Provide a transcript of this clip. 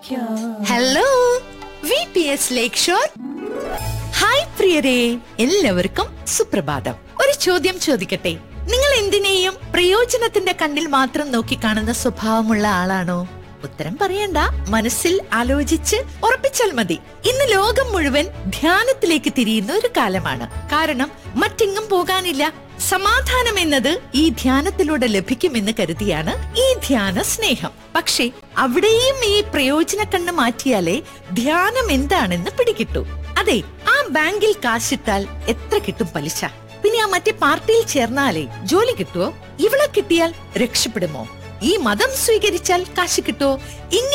hello V P S Lakeshore hi പ്രിയരെ എല്ലാവർക്കും സുപ്രഭാതം ഒരു ചോദ്യം ചോദിക്കട്ടെ നിങ്ങൾ എന്തിനേയും പ്രയോജനത്തിന്റെ കണ്ണിൽ മാത്രം നോക്കിക്കാണുന്ന സ്വഭാവമുള്ള ആളാണോ ഉത്തരം പറയണ്ട മനസ്സിൽ ആലോചിച്ച് ഉറപ്പിച്ചാൽ മതി ഇന്ന് ലോകം മുഴുവൻ ധ്യാനത്തിലേക്ക് തിരിയുന്ന ഒരു കാലമാണ് കാരണം മറ്റെങ്ങും പോകാനില്ല സമാധാനം എന്നത് ഈ ധ്യാനത്തിലൂടെ ലഭിക്കുമെന്ന് കരുതിയാണ് ഈ ധ്യാന സ്നേഹം പക്ഷേ അവിടെയും ഈ പ്രയോജന കണ്ണ് മാറ്റിയാലേ ധ്യാനം എന്താണെന്ന് പിടികിട്ടു അതെ ആ ബാങ്കിൽ കാശിട്ടാൽ എത്ര കിട്ടും പലിശ പിന്നെ ആ മറ്റേ പാർട്ടിയിൽ ചേർന്നാലേ ജോലി കിട്ടുമോ ഇവളെ കിട്ടിയാൽ രക്ഷപ്പെടുമോ ഈ മതം സ്വീകരിച്ചാൽ കാശ് കിട്ടുമോ ഇങ്ങനെ